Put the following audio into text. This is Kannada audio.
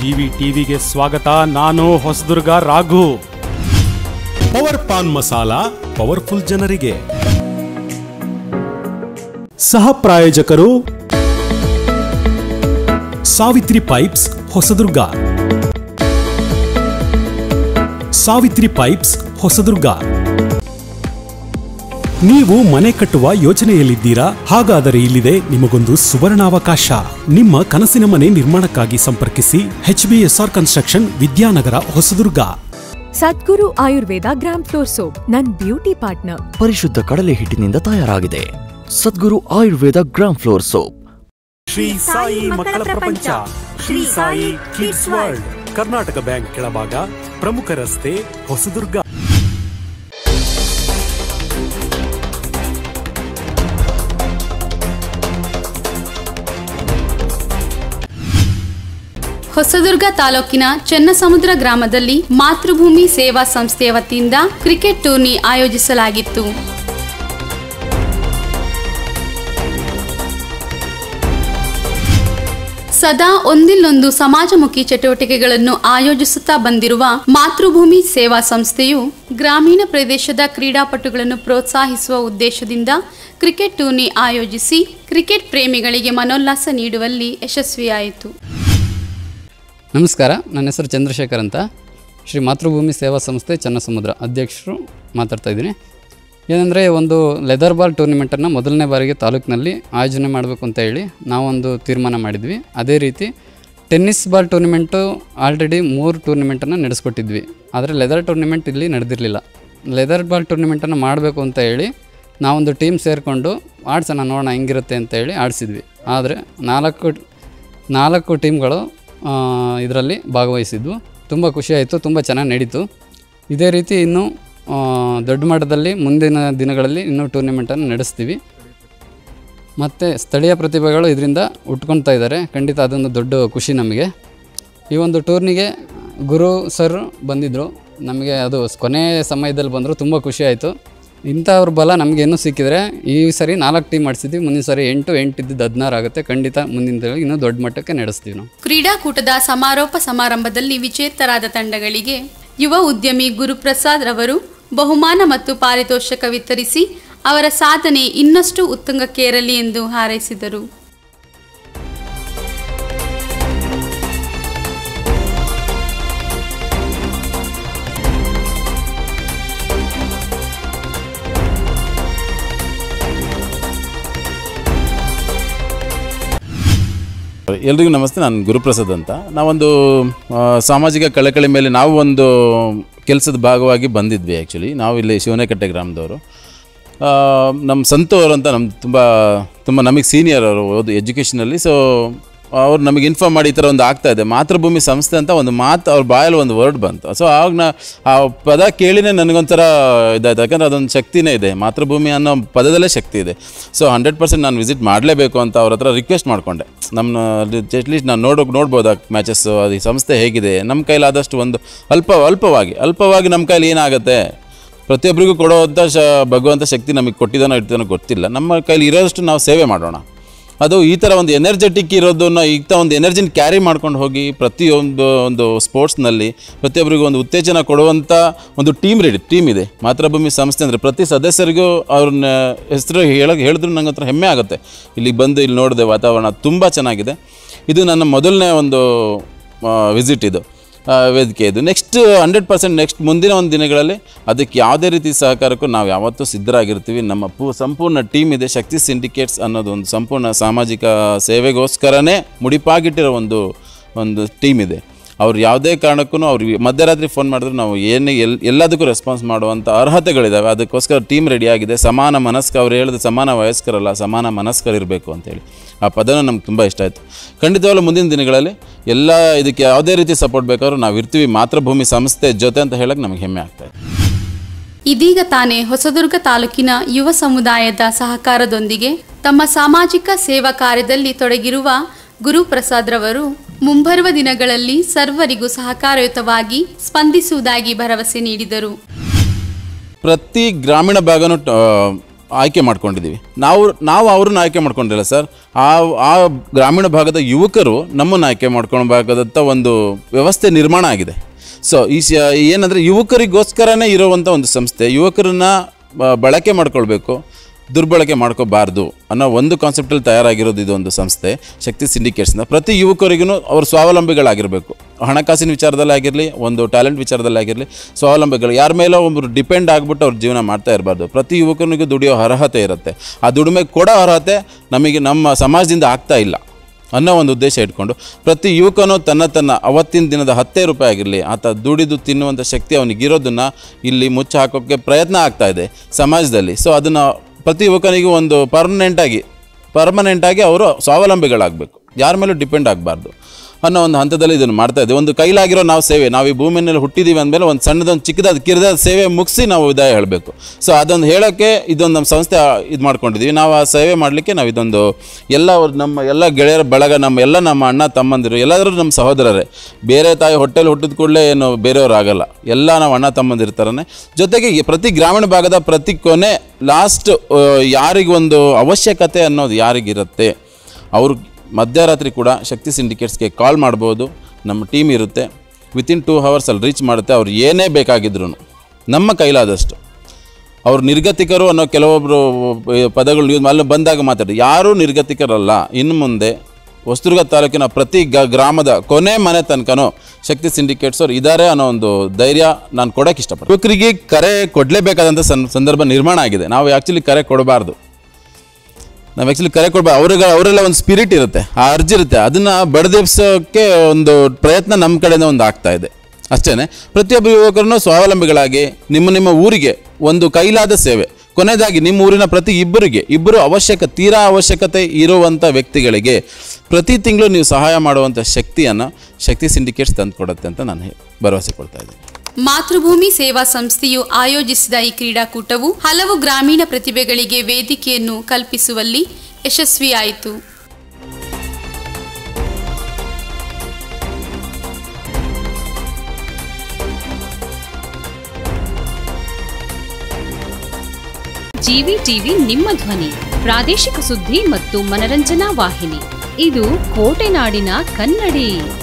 ಜಿವಿ ಟಿವಿಗೆ ಸ್ವಾಗತ ನಾನು ಹೊಸದುರ್ಗ ರಾಘು ಪವರ್ ಪಾನ್ ಮಸಾಲ ಪವರ್ಫುಲ್ ಜನರಿಗೆ ಸಹ ಪ್ರಾಯೋಜಕರು ಸಾವಿತ್ರಿ ಪೈಪ್ಸ್ ಹೊಸದುರ್ಗ ಸಾವಿತ್ರಿ ಪೈಪ್ಸ್ ಹೊಸದುರ್ಗ ನೀವು ಮನೆ ಕಟ್ಟುವ ಯೋಚನೆಯಲ್ಲಿದ್ದೀರಾ ಹಾಗಾದರೆ ಇಲ್ಲಿದೆ ನಿಮಗೊಂದು ಸುವರ್ಣಾವಕಾಶ ನಿಮ್ಮ ಕನಸಿನ ಮನೆ ನಿರ್ಮಾಣಕ್ಕಾಗಿ ಸಂಪರ್ಕಿಸಿ H B S R construction Vidyanagar Hosadurga Sadguru Ayurveda gram flour soap ನನ್ ಬ್ಯೂಟಿ ಪಾರ್ಟ್ನರ್ ಪರಿಶುದ್ಧ ಕಡಲೆ ಹಿಟ್ಟಿನಿಂದ ತಯಾರಾಗಿದೆ Sadguru Ayurveda gram flour soap Shri Sai ಮಕ್ಕಳ ಪ್ರಪಂಚ Shri Sai kids world Karnataka bank ಕೆಳಭಾಗ ಪ್ರಮುಖ ರಸ್ತೆ ಹೊಸದುರ್ಗ ಹೊಸದುರ್ಗ ತಾಲೂಕಿನ ಚನ್ನಸಮುದ್ರ ಗ್ರಾಮದಲ್ಲಿ ಮಾತೃಭೂಮಿ ಸೇವಾ ಸಂಸ್ಥೆಯ ವತಿಯಿಂದ ಕ್ರಿಕೆಟ್ ಟೂರ್ನಿ ಆಯೋಜಿಸಲಾಗಿತ್ತು ಸದಾ ಒಂದಿಲ್ಲೊಂದು ಸಮಾಜಮುಖಿ ಚಟುವಟಿಕೆಗಳನ್ನು ಆಯೋಜಿಸುತ್ತಾ ಬಂದಿರುವ ಮಾತೃಭೂಮಿ ಸೇವಾ ಸಂಸ್ಥೆಯು ಗ್ರಾಮೀಣ ಪ್ರದೇಶದ ಕ್ರೀಡಾಪಟುಗಳನ್ನು ಪ್ರೋತ್ಸಾಹಿಸುವ ಉದ್ದೇಶದಿಂದ ಕ್ರಿಕೆಟ್ ಟೂರ್ನಿ ಆಯೋಜಿಸಿ ಕ್ರಿಕೆಟ್ ಪ್ರೇಮಿಗಳಿಗೆ ಮನೋಲ್ಲಾಸ ನೀಡುವಲ್ಲಿ ಯಶಸ್ವಿಯಾಯಿತು ನಮಸ್ಕಾರ ನನ್ನ ಹೆಸರು ಚಂದ್ರಶೇಖರ್ ಅಂತ ಶ್ರೀ ಮಾತೃಭೂಮಿ ಸೇವಾ ಸಂಸ್ಥೆ ಚನ್ನಸಮುದ್ರ ಅಧ್ಯಕ್ಷರು ಮಾತಾಡ್ತಾ ಇದ್ದೀನಿ ಏನಂದರೆ ಒಂದು ಲೆದರ್ ಬಾಲ್ ಟೂರ್ನಿಮೆಂಟನ್ನು ಮೊದಲನೇ ಬಾರಿಗೆ ತಾಲೂಕಿನಲ್ಲಿ ಆಯೋಜನೆ ಮಾಡಬೇಕು ಅಂತ ಹೇಳಿ ನಾವೊಂದು ತೀರ್ಮಾನ ಮಾಡಿದ್ವಿ ಅದೇ ರೀತಿ ಟೆನ್ನಿಸ್ ಬಾಲ್ ಟೂರ್ನಿಮೆಂಟು ಆಲ್ರೆಡಿ ಮೂರು ಟೂರ್ನಿಮೆಂಟನ್ನು ನಡೆಸ್ಕೊಟ್ಟಿದ್ವಿ ಆದರೆ ಲೆದರ್ ಟೂರ್ನಿಮೆಂಟ್ ಇಲ್ಲಿ ನಡೆದಿರಲಿಲ್ಲ ಲೆದರ್ ಬಾಲ್ ಟೂರ್ನಿಮೆಂಟನ್ನು ಮಾಡಬೇಕು ಅಂತ ಹೇಳಿ ನಾವೊಂದು ಟೀಮ್ ಸೇರಿಕೊಂಡು ಆಡ್ಸೋಣ ನೋಡೋಣ ಹೆಂಗಿರುತ್ತೆ ಅಂತ ಹೇಳಿ ಆಡಿಸಿದ್ವಿ ಆದರೆ ನಾಲ್ಕು ನಾಲ್ಕು ಟೀಮ್ಗಳು ಇದರಲ್ಲಿ ಭಾಗವಹಿಸಿದ್ವು ತುಂಬ ಖುಷಿಯಾಯಿತು ತುಂಬ ಚೆನ್ನಾಗಿ ನಡೀತು ಇದೇ ರೀತಿ ಇನ್ನು ಆ, ದೊಡ್ಡ ಮಟ್ಟದಲ್ಲಿ ಮುಂದಿನ ದಿನಗಳಲ್ಲಿ ಇನ್ನೂ ಟೂರ್ನಿಮೆಂಟನ್ನು ನಡೆಸ್ತೀವಿ ಮತ್ತು ಸ್ಥಳೀಯ ಪ್ರತಿಭೆಗಳು ಇದರಿಂದ ಉಟ್ಕೊಳ್ತಾ ಇದ್ದಾರೆ ಖಂಡಿತ ಅದೊಂದು ದೊಡ್ಡ ಖುಷಿ ನಮಗೆ ಈ ಒಂದು ಟೂರ್ನಿಗೆ ಗುರು ಸರ್ ಬಂದಿದ್ದರು ನಮಗೆ ಅದು ಕೊನೆ ಸಮಯದಲ್ಲಿ ಬಂದರು ತುಂಬ ಖುಷಿ ಆಯಿತು ಇಂಥವ್ರ ಬಲ ನಮಗೆ ಇನ್ನೂ ಸಿಕ್ಕಿದರೆ ಈ ಸರಿ ನಾಲ್ಕು ಟೀಮ್ ಮಾಡಿಸಿದ್ವಿ ಮುಂದಿನ ಸರಿ ಎಂಟು ಎಂಟು ಇದ್ದಿದ್ದು ಹದಿನಾರು ಆಗುತ್ತೆ ಖಂಡಿತ ಮುಂದಿನ ದಿನಗಳಲ್ಲಿ ಇನ್ನೂ ದೊಡ್ಡ ಮಟ್ಟಕ್ಕೆ ನಡೆಸ್ತೀವಿ ನಾವು ಕ್ರೀಡಾಕೂಟದ ಸಮಾರೋಪ ಸಮಾರಂಭದಲ್ಲಿ ವಿಜೇತರಾದ ತಂಡಗಳಿಗೆ ಯುವ ಉದ್ಯಮಿ ಗುರುಪ್ರಸಾದ್ ರವರು ಬಹುಮಾನ ಮತ್ತು ಪಾರಿತೋಷಕ ವಿತರಿಸಿ ಅವರ ಸಾಧನೆ ಇನ್ನಷ್ಟು ಉತ್ತುಂಗಕ್ಕೇರಲಿ ಎಂದು ಹಾರೈಸಿದರು ಎಲ್ರಿಗೂ ನಮಸ್ತೆ ನಾನು ಗುರುಪ್ರಸಾದ್ ಅಂತ ನಾವೊಂದು ಆ, ಸಾಮಾಜಿಕ ಕಳಕಳಿ ಮೇಲೆ ನಾವು ಒಂದು ಕೆಲಸದ ಭಾಗವಾಗಿ ಬಂದಿದ್ವಿ ಆ್ಯಕ್ಚುಲಿ ನಾವು ಇಲ್ಲಿ ಶಿವನಕಟ್ಟೆ ಗ್ರಾಮದವರು ಆ, ನಮ್ಮ ಸಂತು ಅವರು ಅಂತ ನಮ್ಮ ತುಂಬ ತುಂಬ ನಮಗೆ ಸೀನಿಯರ್ ಅವರು ಓದು ಎಜುಕೇಷನಲ್ಲಿ ಸೊ ಅವ್ರು ನಮಗೆ ಇನ್ಫಾರ್ಮ್ ಮಾಡಿ ಈ ಥರ ಒಂದು ಆಗ್ತಾ ಇದೆ ಮಾತೃಭೂಮಿ ಸಂಸ್ಥೆ ಅಂತ ಒಂದು ಮಾತು ಅವ್ರ ಬಾಯಲ್ಲಿ ಒಂದು ವರ್ಡ್ ಬಂತು ಸೊ ಆವಾಗ ನಾ ಆ ಪದ ಕೇಳಿನೇ ನನಗೊಂಥರ ಇದಾಯ್ತು ಯಾಕಂದರೆ ಅದೊಂದು ಶಕ್ತಿನೇ ಇದೆ ಮಾತೃಭೂಮಿ ಅನ್ನೋ ಪದದಲ್ಲೇ ಶಕ್ತಿ ಇದೆ ಸೊ ಹಂಡ್ರೆಡ್ ಪರ್ಸೆಂಟ್ ನಾನು ವಿಸಿಟ್ ಮಾಡಲೇಬೇಕು ಅಂತ ಅವ್ರ ಹತ್ರ ರಿಕ್ವೆಸ್ಟ್ ಮಾಡಿಕೊಂಡೆ ನಮ್ಮ ಅಟ್ಲೀಸ್ಟ್ ನಾನು ನೋಡೋ ನೋಡ್ಬೋದು ಮ್ಯಾಚಸ್ಸು ಅದು ಈ ಸಂಸ್ಥೆ ಹೇಗಿದೆ ನಮ್ಮ ಕೈಲಾದಷ್ಟು ಒಂದು ಅಲ್ಪ ಅಲ್ಪವಾಗಿ ಅಲ್ಪವಾಗಿ ನಮ್ಮ ಕೈಲಿ ಏನಾಗುತ್ತೆ ಪ್ರತಿಯೊಬ್ಬರಿಗೂ ಕೊಡುವಂಥ ಶ ಭಗವಂತ ಶಕ್ತಿ ನಮಗೆ ಕೊಟ್ಟಿದ್ದಾನೋ ಇರ್ತಾನೋ ಗೊತ್ತಿಲ್ಲ ನಮ್ಮ ಕೈಲಿ ಇರೋಷ್ಟು ನಾವು ಸೇವೆ ಮಾಡೋಣ ಅದು ಈ ಥರ ಒಂದು ಎನರ್ಜೆಟಿಕ್ ಇರೋದನ್ನ ಈ ಥರ ಒಂದು ಎನರ್ಜಿನ ಕ್ಯಾರಿ ಮಾಡ್ಕೊಂಡು ಹೋಗಿ ಪ್ರತಿಯೊಂದು ಒಂದು ಸ್ಪೋರ್ಟ್ಸ್ನಲ್ಲಿ ಪ್ರತಿಯೊಬ್ಬರಿಗೂ ಒಂದು ಉತ್ತೇಜನ ಕೊಡುವಂಥ ಒಂದು ಟೀಮ್ ರೆಡಿ ಟೀಮ್ ಇದೆ ಮಾತೃಭೂಮಿ ಸಂಸ್ಥೆ ಅಂದರೆ ಪ್ರತಿ ಸದಸ್ಯರಿಗೂ ಅವ್ರನ್ನ ಹೆಸರು ಹೇಳಕ್ಕೆ ಹೇಳಿದ್ರು ನಂಗೆ ಹತ್ರ ಹೆಮ್ಮೆ ಆಗುತ್ತೆ ಇಲ್ಲಿಗೆ ಬಂದು ಇಲ್ಲಿ ನೋಡಿದೆ ವಾತಾವರಣ ತುಂಬ ಚೆನ್ನಾಗಿದೆ ಇದು ನನ್ನ ಮೊದಲನೇ ಒಂದು ವಿಸಿಟ್ ಇದು ಆ, ವೇದಿಕೆ ಇದು ನೆಕ್ಸ್ಟ್ ಹಂಡ್ರೆಡ್ ಪರ್ಸೆಂಟ್ ನೆಕ್ಸ್ಟ್ ಮುಂದಿನ ಒಂದು ದಿನಗಳಲ್ಲಿ ಅದಕ್ಕೆ ಯಾವುದೇ ರೀತಿ ಸಹಕಾರಕ್ಕೂ ನಾವು ಯಾವತ್ತೂ ಸಿದ್ಧರಾಗಿರ್ತೀವಿ ನಮ್ಮ ಪೂ ಸಂಪೂರ್ಣ ಟೀಮ್ ಇದೆ ಶಕ್ತಿ ಸಿಂಡಿಕೇಟ್ಸ್ ಅನ್ನೋದು ಒಂದು ಸಂಪೂರ್ಣ ಸಾಮಾಜಿಕ ಸೇವೆಗೋಸ್ಕರನೇ ಮುಡಿಪಾಗಿಟ್ಟಿರೋ ಒಂದು ಒಂದು ಟೀಮ್ ಇದೆ ಅವ್ರು ಯಾವುದೇ ಕಾರಣಕ್ಕೂ ಅವ್ರು ಮಧ್ಯರಾತ್ರಿ ಫೋನ್ ಮಾಡಿದ್ರು ನಾವು ಏನೇ ಎಲ್ ಎಲ್ಲದಕ್ಕೂ ರೆಸ್ಪಾನ್ಸ್ ಮಾಡುವಂಥ ಅರ್ಹತೆಗಳಿದ್ದಾವೆ ಅದಕ್ಕೋಸ್ಕರ ಟೀಮ್ ರೆಡಿ ಆಗಿದೆ ಸಮಾನ ಮನಸ್ಕ ಅವ್ರು ಹೇಳಿದ ಸಮಾನ ವಯಸ್ಕರಲ್ಲ ಸಮಾನ ಮನಸ್ಕರಿರಬೇಕು ಅಂತೇಳಿ ಆ ಪದನ ನಮ್ಗೆ ತುಂಬ ಇಷ್ಟ ಆಯಿತು ಖಂಡಿತವಾಗ್ಲೂ ಮುಂದಿನ ದಿನಗಳಲ್ಲಿ ಎಲ್ಲ ಇದಕ್ಕೆ ಯಾವುದೇ ರೀತಿ ಸಪೋರ್ಟ್ ಬೇಕಾದ್ರೂ ನಾವು ಇರ್ತೀವಿ ಮಾತೃಭೂಮಿ ಸಂಸ್ಥೆ ಜೊತೆ ಅಂತ ಹೇಳಕ್ಕೆ ನಮಗೆ ಹೆಮ್ಮೆ ಆಗ್ತಾ ಇದೆ ಇದೀಗ ತಾನೇ ಹೊಸದುರ್ಗ ತಾಲೂಕಿನ ಯುವ ಸಮುದಾಯದ ಸಹಕಾರದೊಂದಿಗೆ ತಮ್ಮ ಸಾಮಾಜಿಕ ಸೇವಾ ಕಾರ್ಯದಲ್ಲಿ ತೊಡಗಿರುವ ಗುರುಪ್ರಸಾದ್ ರವರು ಮುಂಬರುವ ದಿನಗಳಲ್ಲಿ ಸರ್ವರಿಗೂ ಸಹಕಾರಯುತವಾಗಿ ಸ್ಪಂದಿಸುವುದಾಗಿ ಭರವಸೆ ನೀಡಿದರು ಪ್ರತಿ ಗ್ರಾಮೀಣ ಭಾಗನೂ ಟ- ಆಯ್ಕೆ ಮಾಡ್ಕೊಂಡಿದ್ದೀವಿ ನಾವು ನಾವು ಅವ್ರನ್ನ ಆಯ್ಕೆ ಮಾಡ್ಕೊಂಡಿಲ್ಲ ಸರ್ ಆ ಆ ಗ್ರಾಮೀಣ ಭಾಗದ ಯುವಕರು ನಮ್ಮನ್ನು ಆಯ್ಕೆ ಮಾಡ್ಕೊಳ್ಬೇಕಾದಂಥ ಒಂದು ವ್ಯವಸ್ಥೆ ನಿರ್ಮಾಣ ಆಗಿದೆ ಸೊ ಈ ಸ ಏನಂದರೆ ಯುವಕರಿಗೋಸ್ಕರನೇ ಇರುವಂಥ ಒಂದು ಸಂಸ್ಥೆ ಯುವಕರನ್ನ ಬ- ಬಳಕೆ ಮಾಡ್ಕೊಳ್ಬೇಕು ದುರ್ಬಳಕೆ ಮಾಡ್ಕೋಬಾರ್ದು ಅನ್ನೋ ಒಂದು ಕಾನ್ಸೆಪ್ಟಲ್ಲಿ ತಯಾರಾಗಿರೋದು ಇದೊಂದು ಸಂಸ್ಥೆ ಶಕ್ತಿ ಸಿಂಡಿಕೇಟ್ಸ್ನ ಪ್ರತಿ ಯುವಕರಿಗೂ ಅವರು ಸ್ವಾವಲಂಬಿಗಳಾಗಿರಬೇಕು ಹಣಕಾಸಿನ ವಿಚಾರದಲ್ಲಿ ಆಗಿರಲಿ ಒಂದು ಟ್ಯಾಲೆಂಟ್ ವಿಚಾರದಲ್ಲಿ ಆಗಿರಲಿ ಸ್ವಾವಲಂಬಿಗಳು ಯಾರ ಮೇಲೋ ಒಬ್ಬರು ಡಿಪೆಂಡ್ ಆಗಿಬಿಟ್ಟು ಅವ್ರ ಜೀವನ ಮಾಡ್ತಾ ಇರಬಾರ್ದು ಪ್ರತಿ ಯುವಕನಿಗೂ ದುಡಿಯೋ ಅರ್ಹತೆ ಇರುತ್ತೆ ಆ ದುಡಿಮೆ ಕೊಡೋ ಅರ್ಹತೆ ನಮಗೆ ನಮ್ಮ ಸಮಾಜದಿಂದ ಆಗ್ತಾ ಇಲ್ಲ ಅನ್ನೋ ಒಂದು ಉದ್ದೇಶ ಇಟ್ಕೊಂಡು ಪ್ರತಿ ಯುವಕನು ತನ್ನ ತನ್ನ ಅವತ್ತಿನ ದಿನದ ಹತ್ತೇ ರೂಪಾಯಿ ಆಗಿರಲಿ ಆತ ದುಡಿದು ತಿನ್ನುವಂಥ ಶಕ್ತಿ ಅವನಿಗಿರೋದನ್ನು ಇಲ್ಲಿ ಮುಚ್ಚಿ ಹಾಕೋಕ್ಕೆ ಪ್ರಯತ್ನ ಆಗ್ತಾ ಇದೆ ಸಮಾಜದಲ್ಲಿ ಸೊ ಅದನ್ನು ಪ್ರತಿ ಯುವಕನಿಗೂ ಒಂದು ಪರ್ಮನೆಂಟಾಗಿ ಪರ್ಮನೆಂಟಾಗಿ ಅವರು ಸ್ವಾವಲಂಬಿಗಳಾಗಬೇಕು ಯಾರ ಮೇಲೂ ಡಿಪೆಂಡ್ ಆಗಬಾರ್ದು ಅನ್ನೋ ಒಂದು ಹಂತದಲ್ಲಿ ಇದನ್ನು ಮಾಡ್ತಾ ಇದ್ದೀವಿ ಒಂದು ಕೈಲಾಗಿರೋ ನಾವು ಸೇವೆ ನಾವು ಈ ಭೂಮಿ ಮೇಲೆ ಹುಟ್ಟಿದ್ದೀವಿ ಅಂದಮೇಲೆ ಒಂದು ಸಣ್ಣದೊಂದು ಚಿಕ್ಕದಾದ ಕಿರಿದಾದ ಸೇವೆ ಮುಗಿಸಿ ನಾವು ವಿದಾಯ ಹೇಳಬೇಕು ಸೊ ಅದೊಂದು ಹೇಳೋಕ್ಕೆ ಇದೊಂದು ನಮ್ಮ ಸಂಸ್ಥೆ ಇದು ಮಾಡ್ಕೊಂಡಿದ್ದೀವಿ ನಾವು ಆ ಸೇವೆ ಮಾಡಲಿಕ್ಕೆ ನಾವು ಇದೊಂದು ಎಲ್ಲ ಅವ್ರು ನಮ್ಮ ಎಲ್ಲ ಗೆಳೆಯರ ಬಳಗ ನಮ್ಮ ಎಲ್ಲ ನಮ್ಮ ಅಣ್ಣ ತಮ್ಮಂದಿರು ಎಲ್ಲರೂ ನಮ್ಮ ಸಹೋದರರೇ ಬೇರೆ ತಾಯಿ ಹೊಟ್ಟೆಲಿ ಹುಟ್ಟಿದ ಕೂಡಲೇ ಏನು ಬೇರೆಯವ್ರು ಆಗಲ್ಲ ಎಲ್ಲ ನಾವು ಅಣ್ಣ ತಮ್ಮಂದಿರ ಥರನೇ ಜೊತೆಗೆ ಈ ಪ್ರತಿ ಗ್ರಾಮೀಣ ಭಾಗದ ಪ್ರತಿ ಕೊನೆ ಲಾಸ್ಟ್ ಯಾರಿಗೊಂದು ಅವಶ್ಯಕತೆ ಅನ್ನೋದು ಯಾರಿಗಿರುತ್ತೆ ಅವರು ಮಧ್ಯರಾತ್ರಿ ಕೂಡ ಶಕ್ತಿ ಸಿಂಡಿಕೇಟ್ಸ್ಗೆ ಕಾಲ್ ಮಾಡ್ಬೋದು ನಮ್ಮ ಟೀಮ್ ಇರುತ್ತೆ ವಿತಿನ್ ಟೂ ಹವರ್ಸಲ್ಲಿ ರೀಚ್ ಮಾಡುತ್ತೆ ಅವ್ರು ಏನೇ ಬೇಕಾಗಿದ್ರು ನಮ್ಮ ಕೈಲಾದಷ್ಟು ಅವ್ರು ನಿರ್ಗತಿಕರು ಅನ್ನೋ ಕೆಲವೊಬ್ಬರು ಪದಗಳು ಯೂಸ್ ಅಲ್ಲಿ ಬಂದಾಗ ಮಾತಾಡಿ ಯಾರೂ ನಿರ್ಗತಿಕರಲ್ಲ ಇನ್ನು ಮುಂದೆ ಹೊಸದುರ್ಗ ತಾಲೂಕಿನ ಪ್ರತಿ ಗ ಗ್ರಾಮದ ಕೊನೆ ಮನೆ ತನಕನೂ ಶಕ್ತಿ ಸಿಂಡಿಕೇಟ್ಸ್ ಅವ್ರು ಇದ್ದಾರೆ ಅನ್ನೋ ಒಂದು ಧೈರ್ಯ ನಾನು ಕೊಡೋಕೆ ಇಷ್ಟಪಡ್ತೀನಿ ಯುವಕರಿಗೆ ಕರೆ ಕೊಡಲೇಬೇಕಾದಂಥ ಸಂ ಸಂದರ್ಭ ನಿರ್ಮಾಣ ಆಗಿದೆ ನಾವು ಆ್ಯಕ್ಚುಲಿ ಕರೆ ಕೊಡಬಾರ್ದು ನಾವು ಆ್ಯಕ್ಚುಲಿ ಕರೆ ಕೊಡ್ಬೇಕು ಅವ್ರಿಗೆ ಅವರೆಲ್ಲ ಒಂದು ಸ್ಪಿರಿಟ್ ಇರುತ್ತೆ ಆ ಅರ್ಜಿ ಇರುತ್ತೆ ಅದನ್ನು ಬಡದೆಬ್ಸೋಕ್ಕೆ ಒಂದು ಪ್ರಯತ್ನ ನಮ್ಮ ಕಡೆಯಿಂದ ಒಂದು ಆಗ್ತಾ ಇದೆ ಅಷ್ಟೇ ಪ್ರತಿಯೊಬ್ಬ ಯುವಕರನ್ನು ಸ್ವಾವಲಂಬಿಗಳಾಗಿ ನಿಮ್ಮ ನಿಮ್ಮ ಊರಿಗೆ ಒಂದು ಕೈಲಾದ ಸೇವೆ ಕೊನೆಯದಾಗಿ ನಿಮ್ಮ ಊರಿನ ಪ್ರತಿ ಇಬ್ಬರಿಗೆ ಇಬ್ಬರು ಅವಶ್ಯಕ ತೀರಾ ಅವಶ್ಯಕತೆ ಇರುವಂಥ ವ್ಯಕ್ತಿಗಳಿಗೆ ಪ್ರತಿ ತಿಂಗಳು ನೀವು ಸಹಾಯ ಮಾಡುವಂಥ ಶಕ್ತಿಯನ್ನು ಶಕ್ತಿ ಸಿಂಡಿಕೇಟ್ಸ್ ತಂದು ಕೊಡುತ್ತೆ ಅಂತ ನಾನು ಹೇ- ಭರವಸೆ ಕೊಡ್ತಾ ಇದ್ದೀನಿ ಮಾತೃಭೂಮಿ ಸೇವಾ ಸಂಸ್ಥೆಯು ಆಯೋಜಿಸಿದ ಈ ಕ್ರೀಡಾಕೂಟವು ಹಲವು ಗ್ರಾಮೀಣ ಪ್ರತಿಭೆಗಳಿಗೆ ವೇದಿಕೆಯನ್ನು ಕಲ್ಪಿಸುವಲ್ಲಿ ಯಶಸ್ವಿಯಾಯಿತು ಜಿವಿ ಟಿವಿ ನಿಮ್ಮ ಧ್ವನಿ ಪ್ರಾದೇಶಿಕ ಸುದ್ದಿ ಮತ್ತು ಮನರಂಜನಾ ವಾಹಿನಿ ಇದು ಕೋಟೆನಾಡಿನ ಕನ್ನಡಿ